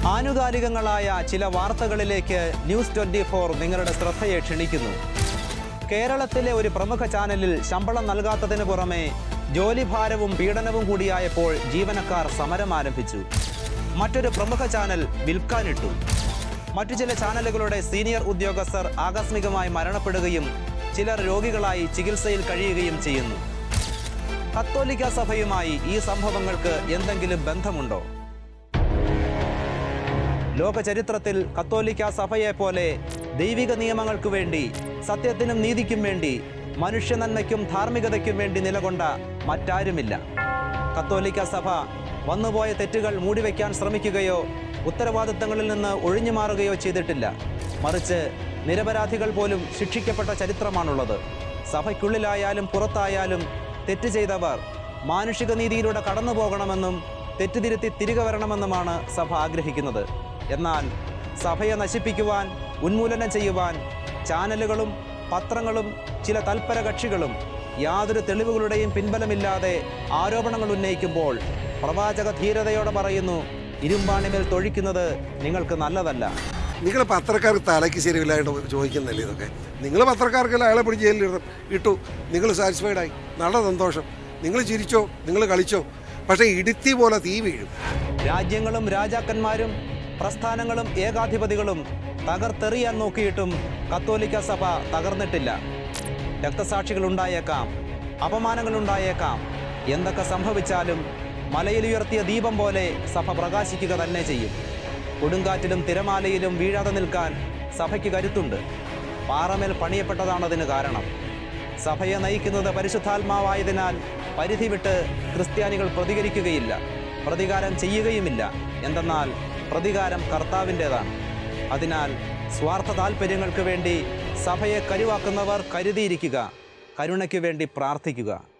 ആനുകാലികങ്ങളായ ചില വാർത്തകളിലേക്ക് news twenty four നിങ്ങളുടെ ശ്രദ്ധയെ ക്ഷണിക്കുന്നു കേരളത്തിലെ ഒരു പ്രമുഖ ചാനലിൽ ശമ്പളം നൽകാത്തതിന് പുറമെ ജോലിഭാരവും പീഡനവും കൂടിയായപ്പോൾ ജീവനക്കാർ സമരം ആരംഭിച്ചു മറ്റൊരു പ്രമുഖ ചാനൽ വിൽക്കാനിട്ടു മറ്റു ചില ചാനലുകളുടെ സീനിയർ ഉദ്യോഗസ്ഥർ ആകസ്മികമായി മരണപ്പെടുകയും ചിലർ രോഗികളായി ചികിത്സയിൽ കഴിയുകയും ചെയ്യുന്നു കത്തോലിക്ക സഭയുമായി ഈ സംഭവങ്ങൾക്ക് എന്തെങ്കിലും ബന്ധമുണ്ടോ ലോക ചരിത്രത്തിൽ കത്തോലിക്ക സഭയെ പോലെ ദൈവിക നിയമങ്ങൾക്ക് വേണ്ടി സത്യത്തിനും നീതിക്കും വേണ്ടി മനുഷ്യ നന്മയ്ക്കും ധാർമ്മികതയ്ക്കും വേണ്ടി നിലകൊണ്ട മറ്റാരുമില്ല കത്തോലിക്ക സഭ വന്നുപോയ തെറ്റുകൾ മൂടിവെക്കാൻ ശ്രമിക്കുകയോ ഉത്തരവാദിത്തങ്ങളിൽ നിന്ന് ഒഴിഞ്ഞു മാറുകയോ ചെയ്തിട്ടില്ല മറിച്ച് നിരപരാധികൾ പോലും ശിക്ഷിക്കപ്പെട്ട ചരിത്രമാണുള്ളത് സഭയ്ക്കുള്ളിലായാലും പുറത്തായാലും തെറ്റ് ചെയ്തവർ മാനുഷിക നീതിയിലൂടെ കടന്നു പോകണമെന്നും തെറ്റുതിരുത്തി തിരികെ വരണമെന്നുമാണ് സഭ ആഗ്രഹിക്കുന്നത് എന്നാൽ സഭയെ നശിപ്പിക്കുവാൻ ഉന്മൂലനം ചെയ്യുവാൻ ചാനലുകളും പത്രങ്ങളും ചില തൽപര കക്ഷികളും യാതൊരു തെളിവുകളുടെയും പിൻബലമില്ലാതെ ആരോപണങ്ങൾ ഉന്നയിക്കുമ്പോൾ പ്രവാചക ധീരതയോടെ പറയുന്നു ഇരുമ്പാണിമേൽ തൊഴിക്കുന്നത് നിങ്ങൾക്ക് നല്ലതല്ല നിങ്ങൾ പത്രക്കാർക്ക് തലയ്ക്ക് ശരിയില്ലായിട്ട് ചോദിക്കുന്നില്ലേ ഇതൊക്കെ നിങ്ങൾ പത്രക്കാർക്കല്ല അയാളെ പിടിച്ച് ജയിലിൽ ഇടണം ഇട്ടു നിങ്ങൾ സാറ്റിസ്ഫൈഡ് ആയി നല്ല സന്തോഷം നിങ്ങൾ ചിരിച്ചോ നിങ്ങൾ കളിച്ചോ പക്ഷേ ഇടുത്തി പോലെ തീ വീഴും രാജ്യങ്ങളും രാജാക്കന്മാരും പ്രസ്ഥാനങ്ങളും ഏകാധിപതികളും തകർത്തെറിയാൻ നോക്കിയിട്ടും കത്തോലിക്ക സഭ തകർന്നിട്ടില്ല രക്തസാക്ഷികൾ ഉണ്ടായേക്കാം അപമാനങ്ങൾ ഉണ്ടായേക്കാം എന്തൊക്കെ സംഭവിച്ചാലും മലയിലുയർത്തിയ ദീപം പോലെ സഭ പ്രകാശിക്കുക തന്നെ ചെയ്യും കൊടുങ്കാറ്റിലും തിരമാലയിലും വീഴാതെ നിൽക്കാൻ സഭയ്ക്ക് കരുത്തുണ്ട് പാറമേൽ പണിയപ്പെട്ടതാണതിന് കാരണം സഭയെ നയിക്കുന്നത് പരിശുദ്ധാത്മാവായതിനാൽ പരിധി വിട്ട് ക്രിസ്ത്യാനികൾ പ്രതികരിക്കുകയില്ല പ്രതികാരം ചെയ്യുകയുമില്ല എന്തെന്നാൽ പ്രതികാരം കർത്താവിൻ്റെതാണ് അതിനാൽ സ്വാർത്ഥ താൽപ്പര്യങ്ങൾക്ക് വേണ്ടി സഭയെ കരുവാക്കുന്നവർ കരുതിയിരിക്കുക കരുണയ്ക്ക് വേണ്ടി പ്രാർത്ഥിക്കുക